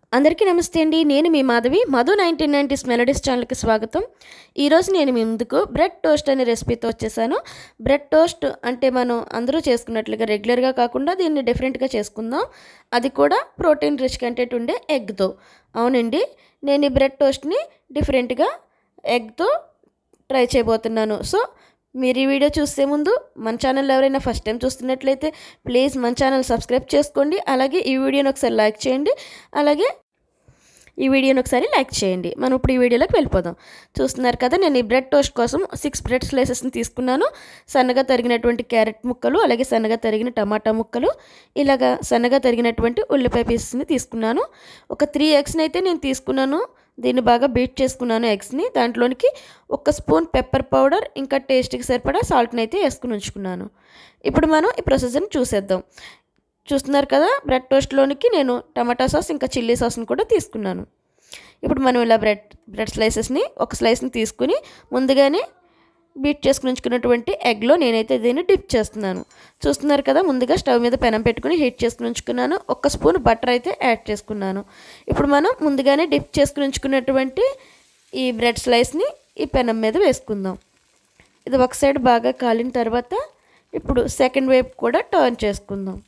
అందరికీ నమస్తే అండి నేను మీ Madhavi Madhu nineteen nineties melodies ఛానల్కి స్వాగతం ఈరోజు నేను మీ ముందుకు బ్రెడ్ టోస్ట్ అనే రెసిపీతో వచ్చేసాను బ్రెడ్ టోస్ట్ అంటే మనం అందరూ చేసుకున్నట్లుగా రెగ్యులర్గా కాకుండా దీన్ని డిఫరెంట్గా చేసుకుందాం అది కూడా ప్రోటీన్ రిచ్ కంటెంట్ ఉండే ఎగ్తో అవునండి నేను ఈ బ్రెడ్ టోస్ట్ని డిఫరెంట్గా ఎగ్తో ట్రై చేయబోతున్నాను సో మీరు ఈ వీడియో చూసే ముందు మన ఛానల్ ఎవరైనా ఫస్ట్ టైం చూస్తున్నట్లయితే ప్లీజ్ మన ఛానల్ సబ్స్క్రైబ్ చేసుకోండి అలాగే ఈ వీడియోని ఒకసారి లైక్ చేయండి అలాగే ఈ వీడియోని ఒకసారి లైక్ చేయండి మనం ఇప్పుడు ఈ వీడియోలోకి వెళ్ళిపోదాం చూస్తున్నారు కదా నేను ఈ బ్రెడ్ టోస్ట్ కోసం సిక్స్ బ్రెడ్ స్లైసెస్ని తీసుకున్నాను సన్నగా తరిగినటువంటి క్యారెట్ ముక్కలు అలాగే సన్నగా తరిగిన టమాటా ముక్కలు ఇలాగా సన్నగా తరిగినటువంటి ఉల్లిపాయ పీసెస్ని తీసుకున్నాను ఒక త్రీ ఎగ్స్ని అయితే నేను తీసుకున్నాను దీన్ని బాగా బీట్ చేసుకున్నాను ఎగ్స్ని దాంట్లోనికి ఒక స్పూన్ పెప్పర్ పౌడర్ ఇంకా టేస్ట్కి సరిపడా సాల్ట్ని అయితే వేసుకుని ఉంచుకున్నాను ఇప్పుడు మనం ఈ ప్రొసెస్ని చూసేద్దాం చూస్తున్నారు కదా బ్రెడ్ టోస్ట్లోనికి నేను టమాటా సాస్ ఇంకా చిల్లీ సాస్ని కూడా తీసుకున్నాను ఇప్పుడు మనం ఇలా బ్రెడ్ బ్రెడ్ స్లైసెస్ని ఒక స్లైస్ని తీసుకుని ముందుగానే బీట్ చేసుకుని ఉంచుకున్నటువంటి ఎగ్లో నేనైతే దీన్ని డిప్ చేస్తున్నాను చూస్తున్నారు కదా ముందుగా స్టవ్ మీద పెనం పెట్టుకుని హీట్ చేసుకుని ఉంచుకున్నాను ఒక స్పూన్ బటర్ అయితే యాడ్ చేసుకున్నాను ఇప్పుడు మనం ముందుగానే డిప్ చేసుకుని ఉంచుకున్నటువంటి ఈ బ్రెడ్ స్లైస్ని ఈ పెనం మీద వేసుకుందాం ఇది ఒక సైడ్ బాగా కాలిన తర్వాత ఇప్పుడు సెకండ్ వైపు కూడా టర్న్ చేసుకుందాం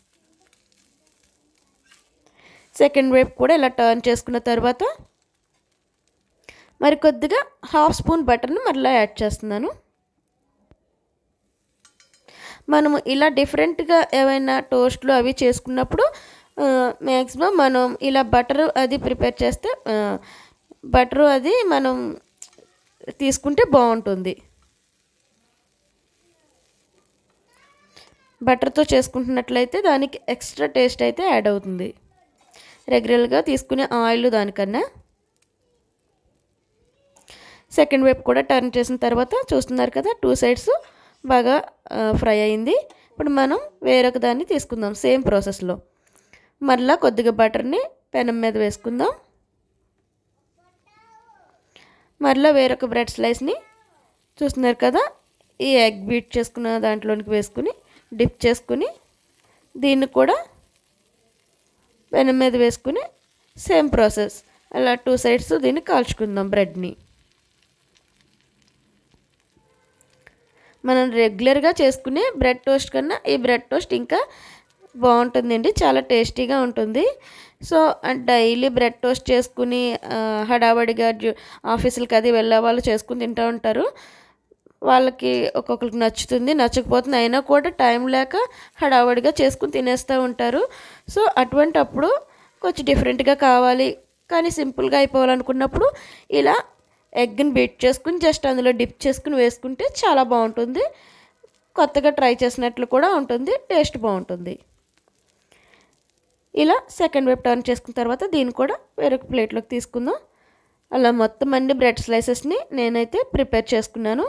సెకండ్ వైపు కూడా ఇలా టర్న్ చేసుకున్న తర్వాత మరి కొద్దిగా హాఫ్ స్పూన్ బటర్ని మరలా యాడ్ చేస్తున్నాను మనము ఇలా డిఫరెంట్గా ఏమైనా టోస్ట్లు అవి చేసుకున్నప్పుడు మ్యాక్సిమం మనం ఇలా బటర్ అది ప్రిపేర్ చేస్తే బటరు అది మనం తీసుకుంటే బాగుంటుంది బటర్తో చేసుకుంటున్నట్లయితే దానికి ఎక్స్ట్రా టేస్ట్ అయితే యాడ్ అవుతుంది రెగ్యులర్గా తీసుకునే ఆయిల్ దానికన్నా సెకండ్ వైపు కూడా టర్న్ చేసిన తర్వాత చూస్తున్నారు కదా టూ సైడ్స్ బాగా ఫ్రై అయింది ఇప్పుడు మనం వేరొక దాన్ని తీసుకుందాం సేమ్ ప్రాసెస్లో మరలా కొద్దిగా బటర్ని పెనం మీద వేసుకుందాం మరలా వేరొక బ్రెడ్ స్లైస్ని చూస్తున్నారు కదా ఈ ఎగ్ బీట్ చేసుకున్న దాంట్లోనికి వేసుకుని డిప్ చేసుకుని దీన్ని కూడా పెనం మీద వేసుకుని సేమ్ ప్రాసెస్ అలా టూ సైడ్స్ దీన్ని కాల్చుకుందాం బ్రెడ్ని మనం రెగ్యులర్గా చేసుకునే బ్రెడ్ టోస్ట్ కన్నా ఈ బ్రెడ్ టోస్ట్ ఇంకా బాగుంటుందండి చాలా టేస్టీగా ఉంటుంది సో డైలీ బ్రెడ్ టోస్ట్ చేసుకుని హడావడిగా ఆఫీసులకి అది వెళ్ళే వాళ్ళు చేసుకుని తింటూ ఉంటారు వాళ్ళకి ఒక్కొక్కరికి నచ్చుతుంది నచ్చకపోతుంది అయినా కూడా టైం లేక హడావడిగా చేసుకుని తినేస్తూ ఉంటారు సో అటువంటి అప్పుడు కొంచెం డిఫరెంట్గా కావాలి కానీ సింపుల్గా అయిపోవాలనుకున్నప్పుడు ఇలా ఎగ్ని బీట్ చేసుకుని జస్ట్ అందులో డిప్ చేసుకుని వేసుకుంటే చాలా బాగుంటుంది కొత్తగా ట్రై చేసినట్లు కూడా ఉంటుంది టేస్ట్ బాగుంటుంది ఇలా సెకండ్ వైపు టర్న్ చేసుకున్న తర్వాత దీన్ని కూడా వేరొక ప్లేట్లోకి తీసుకుందాం అలా మొత్తం అన్ని బ్రెడ్ స్లైసెస్ని నేనైతే ప్రిపేర్ చేసుకున్నాను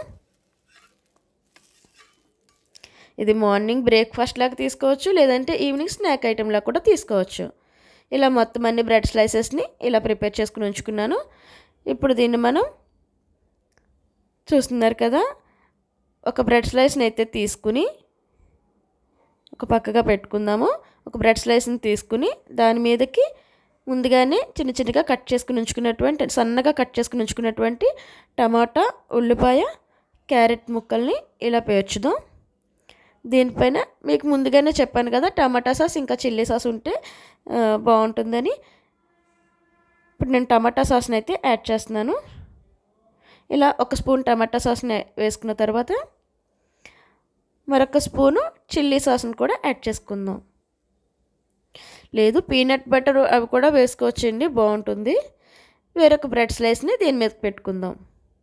ఇది మార్నింగ్ బ్రేక్ఫాస్ట్ లాగా తీసుకోవచ్చు లేదంటే ఈవినింగ్ స్నాక్ ఐటెంలా కూడా తీసుకోవచ్చు ఇలా మొత్తం అన్ని బ్రెడ్ స్లైసెస్ని ఇలా ప్రిపేర్ చేసుకుని ఉంచుకున్నాను ఇప్పుడు దీన్ని మనం చూస్తున్నారు కదా ఒక బ్రెడ్ స్లైస్ని అయితే తీసుకుని ఒక పక్కగా పెట్టుకుందాము ఒక బ్రెడ్ స్లైస్ని తీసుకుని దాని మీదకి ముందుగానే చిన్న చిన్నగా కట్ చేసుకుని ఉంచుకున్నటువంటి సన్నగా కట్ చేసుకుని ఉంచుకున్నటువంటి టమాటా ఉల్లిపాయ క్యారెట్ ముక్కల్ని ఇలా పేర్చుదాం దీనిపైన మీకు ముందుగానే చెప్పాను కదా టమాటా సాస్ ఇంకా చిల్లీ సాస్ ఉంటే బాగుంటుందని ఇప్పుడు నేను టమాటా సాస్ని అయితే యాడ్ చేస్తున్నాను ఇలా ఒక స్పూన్ టమాటా సాస్ని వేసుకున్న తర్వాత మరొక స్పూను చిల్లీ సాస్ని కూడా యాడ్ చేసుకుందాం లేదు పీనట్ బటర్ అవి కూడా వేసుకోవచ్చండి బాగుంటుంది వేరొక బ్రెడ్ స్లైస్ని దీని మీద పెట్టుకుందాం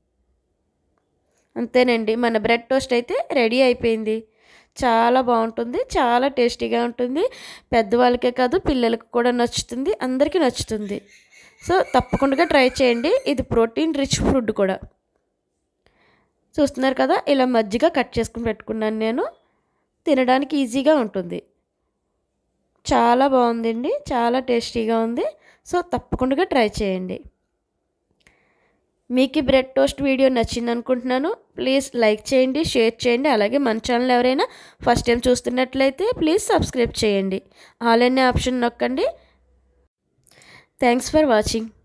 అంతేనండి మన బ్రెడ్ టోస్ట్ అయితే రెడీ అయిపోయింది చాలా బాగుంటుంది చాలా టేస్టీగా ఉంటుంది పెద్దవాళ్ళకే కాదు పిల్లలకు కూడా నచ్చుతుంది అందరికీ నచ్చుతుంది సో తప్పకుండా ట్రై చేయండి ఇది ప్రోటీన్ రిచ్ ఫుడ్ కూడా చూస్తున్నారు కదా ఇలా మజ్జిగ కట్ చేసుకుని పెట్టుకున్నాను నేను తినడానికి ఈజీగా ఉంటుంది చాలా బాగుందండి చాలా టేస్టీగా ఉంది సో తప్పకుండా ట్రై చేయండి మీకు ఈ బ్రెడ్ టోస్ట్ వీడియో నచ్చింది అనుకుంటున్నాను ప్లీజ్ లైక్ చేయండి షేర్ చేయండి అలాగే మన ఛానల్ ఎవరైనా ఫస్ట్ టైం చూస్తున్నట్లయితే ప్లీజ్ సబ్స్క్రైబ్ చేయండి ఆల్ అనే ఆప్షన్ నొక్కండి థ్యాంక్స్ ఫర్ వాచింగ్